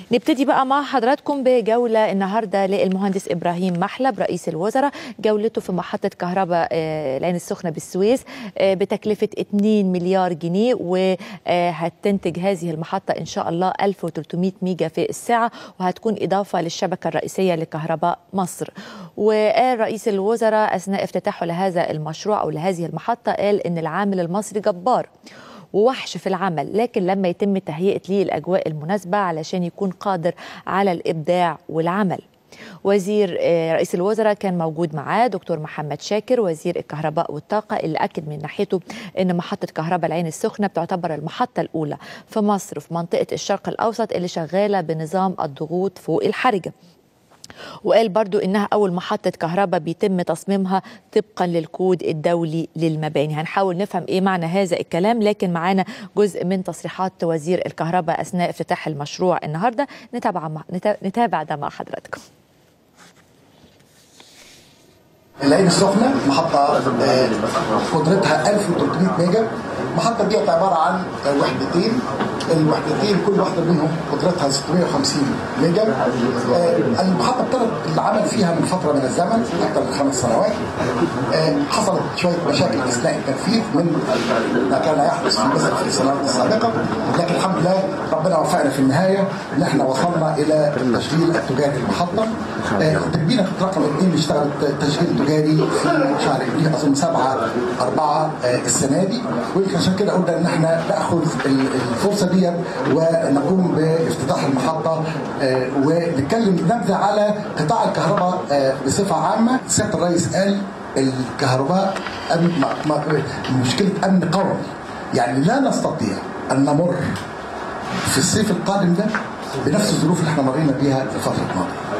نبتدي بقى مع حضراتكم بجولة النهاردة للمهندس إبراهيم محلب رئيس الوزراء جولته في محطة كهرباء العين السخنة بالسويس بتكلفة 2 مليار جنيه وهتنتج هذه المحطة إن شاء الله 1300 ميجا في الساعة وهتكون إضافة للشبكة الرئيسية لكهرباء مصر وقال رئيس الوزراء أثناء افتتاحه لهذا المشروع أو لهذه المحطة قال إن العامل المصري جبار ووحش في العمل لكن لما يتم تهيئة ليه الأجواء المناسبة علشان يكون قادر على الإبداع والعمل وزير رئيس الوزراء كان موجود معاه دكتور محمد شاكر وزير الكهرباء والطاقة اللي أكد من ناحيته أن محطة كهرباء العين السخنة بتعتبر المحطة الأولى في مصر في منطقة الشرق الأوسط اللي شغالة بنظام الضغوط فوق الحرجة وقال برضو إنها أول محطة كهرباء بيتم تصميمها طبقا للكود الدولي للمباني هنحاول نفهم إيه معنى هذا الكلام لكن معانا جزء من تصريحات وزير الكهرباء أثناء افتتاح المشروع النهاردة نتابع, مع... نتابع ده مع حضراتكم العين السخنة محطة قدرتها 1300 ميجا المحطة دي عبارة عن وحدتين الوحدتين كل واحدة منهم قدرتها 650 ميجا المحطة ابتدت العمل فيها من فترة من الزمن أكثر من خمس سنوات حصلت شوية مشاكل أثناء التنفيذ من ما كان يحدث في مصر في السنوات السابقة لكن الحمد لله ربنا وفقنا في النهاية إن احنا وصلنا إلى التشغيل التجاري للمحطة تربينة رقم اثنين اشتغلت تشغيل تجاري في شهر ابريل اظن 7 4 السنه دي وعشان كده قلنا ان احنا ناخذ الفرصه دي ونقوم بافتتاح المحطه ونتكلم نبذه على قطاع الكهرباء بصفه عامه سياده الرئيس قال الكهرباء مشكله امن قومي يعني لا نستطيع ان نمر في الصيف القادم ده بنفس الظروف اللي احنا مرينا بيها الفتره الماضيه